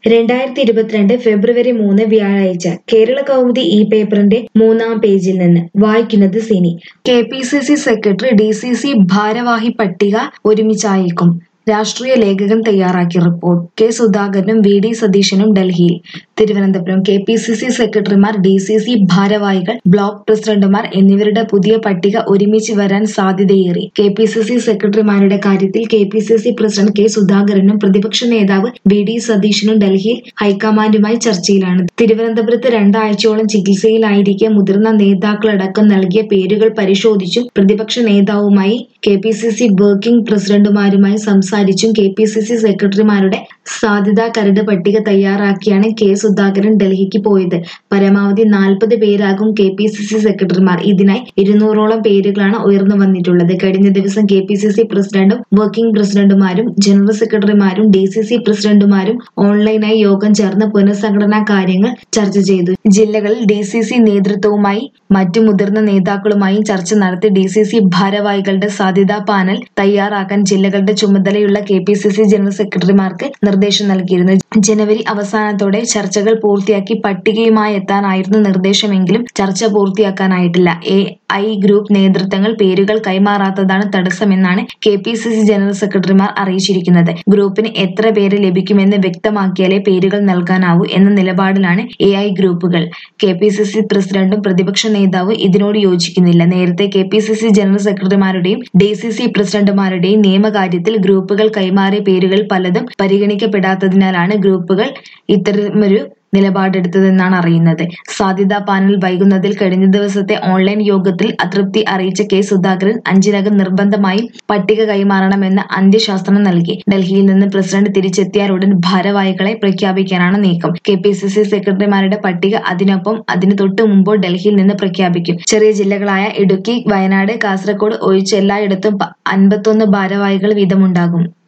രണ്ടായിരത്തി ഇരുപത്തിരണ്ട് ഫെബ്രുവരി മൂന്ന് വ്യാഴാഴ്ച കേരള കൗമുദി ഈ പേപ്പറിന്റെ മൂന്നാം പേജിൽ നിന്ന് വായിക്കുന്നത് Cini K P C C secretary D C C ഭാരവാഹി പട്ടിക ഒരുമിച്ചായേക്കും രാഷ്ട്രീയ ലേഖകൻ തയ്യാറാക്കിയ റിപ്പോർട്ട് കെ സുധാകരനും വി ഡി സതീശനും ഡൽഹിയിൽ Thiruvananthapuram K P C C സെക്രട്ടറിമാർ ഡി സി സി ഭാരവാഹികൾ ബ്ലോക്ക് പ്രസിഡന്റുമാർ എന്നിവരുടെ പുതിയ പട്ടിക ഒരുമിച്ച് വരാൻ സാധ്യതയേറി കെ പി സി സി സെക്രട്ടറിമാരുടെ കാര്യത്തിൽ K P C C president K സുധാകരനും പ്രതിപക്ഷ നേതാവ് വി ഡി സതീശനും ഡൽഹിയിൽ ഹൈക്കമാൻഡുമായി ചർച്ചയിലാണ് തിരുവനന്തപുരത്ത് രണ്ടാഴ്ചയോളം ചികിത്സയിലായിരിക്കെ മുതിർന്ന നേതാക്കളടക്കം നൽകിയ പേരുകൾ പരിശോധിച്ചും പ്രതിപക്ഷ നേതാവുമായി K P C C working പ്രസിഡന്റുമാരുമായി സംസാരിച്ചും കെ പി സി സി സെക്രട്ടറിമാരുടെ സാധ്യതാ കരട് പട്ടിക തയ്യാറാക്കിയാണ് കെ സുധാകരൻ ഡൽഹിക്ക് പോയത് പരമാവധി നാൽപ്പത് പേരാകും കെ പി സി സി സെക്രട്ടറിമാർ ഇതിനായി ഇരുന്നൂറോളം പേരുകളാണ് ഉയർന്നു വന്നിട്ടുള്ളത് കഴിഞ്ഞ ദിവസം കെ പി സി സി പ്രസിഡന്റും വർക്കിംഗ് പ്രസിഡന്റുമാരും ജനറൽ സെക്രട്ടറിമാരും ഡി സി സി പ്രസിഡന്റുമാരും ഓൺലൈനായി യോഗം ചേർന്ന് പുനഃസംഘടനാ കാര്യങ്ങൾ ചർച്ച ചെയ്തു ജില്ലകളിൽ ഡി സി സി നേതൃത്വവുമായി മറ്റു മുതിർന്ന നേതാക്കളുമായും ചർച്ച നടത്തി ഡി സി സി ഭാരവാഹികളുടെ സാധ്യതാ പാനൽ തയ്യാറാക്കാൻ ജില്ലകളുടെ ചുമതലയുള്ള K P C C general സെക്രട്ടറിമാർക്ക് നിർദ്ദേശം നൽകിയിരുന്നു ജനുവരി അവസാനത്തോടെ ചർച്ചകൾ പൂർത്തിയാക്കി പട്ടികയുമായി എത്താനായിരുന്നു നിർദ്ദേശമെങ്കിലും ചർച്ച പൂർത്തിയാക്കാനായിട്ടില്ല എ ഐ ഗ്രൂപ്പ് നേതൃത്വങ്ങൾ പേരുകൾ കൈമാറാത്തതാണ് തടസ്സമെന്നാണ് K P C C general സെക്രട്ടറിമാർ അറിയിച്ചിരിക്കുന്നത് ഗ്രൂപ്പിന് എത്ര പേര് ലഭിക്കുമെന്ന് വ്യക്തമാക്കിയാലേ പേരുകൾ നൽകാനാവൂ എന്ന നിലപാടിലാണ് എ ഐ ഗ്രൂപ്പുകൾ കെ പി സി സി പ്രസിഡന്റും പ്രതിപക്ഷ നേതാവ് ഇതിനോട് യോജിക്കുന്നില്ല നേരത്തെ K P C C general സെക്രട്ടറിമാരുടെയും ഡി സി സി പ്രസിഡന്റുമാരുടെയും നിയമകാര്യത്തിൽ ഗ്രൂപ്പുകൾ കൈമാറിയ പേരുകൾ പലതും പരിഗണിക്കപ്പെടാത്തതിനാലാണ് ഗ്രൂപ്പുകൾ ഇത്തരമൊരു നിലപാടെടുത്തതെന്നാണ് അറിയുന്നത് സാധ്യതാ പാനൽ വൈകുന്നതിൽ കഴിഞ്ഞ ദിവസത്തെ ഓൺലൈൻ യോഗത്തിൽ അതൃപ്തി അറിയിച്ച കെ സുധാകരൻ അഞ്ചിനകം നിർബന്ധമായും പട്ടിക കൈമാറണമെന്ന് അന്ത്യശാസനം നൽകി ഡൽഹിയിൽ നിന്ന് പ്രസിഡന്റ് തിരിച്ചെത്തിയാൽ ഉടൻ ഭാരവാഹികളെ പ്രഖ്യാപിക്കാനാണ് നീക്കം കെ പി സി സി സെക്രട്ടറിമാരുടെ പട്ടിക അതിനൊപ്പം അതിന് തൊട്ടു മുമ്പോ ഡൽഹിയിൽ നിന്ന് പ്രഖ്യാപിക്കും ചെറിയ ജില്ലകളായ ഇടുക്കി വയനാട് കാസർഗോഡ് ഒഴിച്ച് എല്ലായിടത്തും അൻപത്തൊന്ന് ഭാരവാഹികൾ വീതമുണ്ടാകും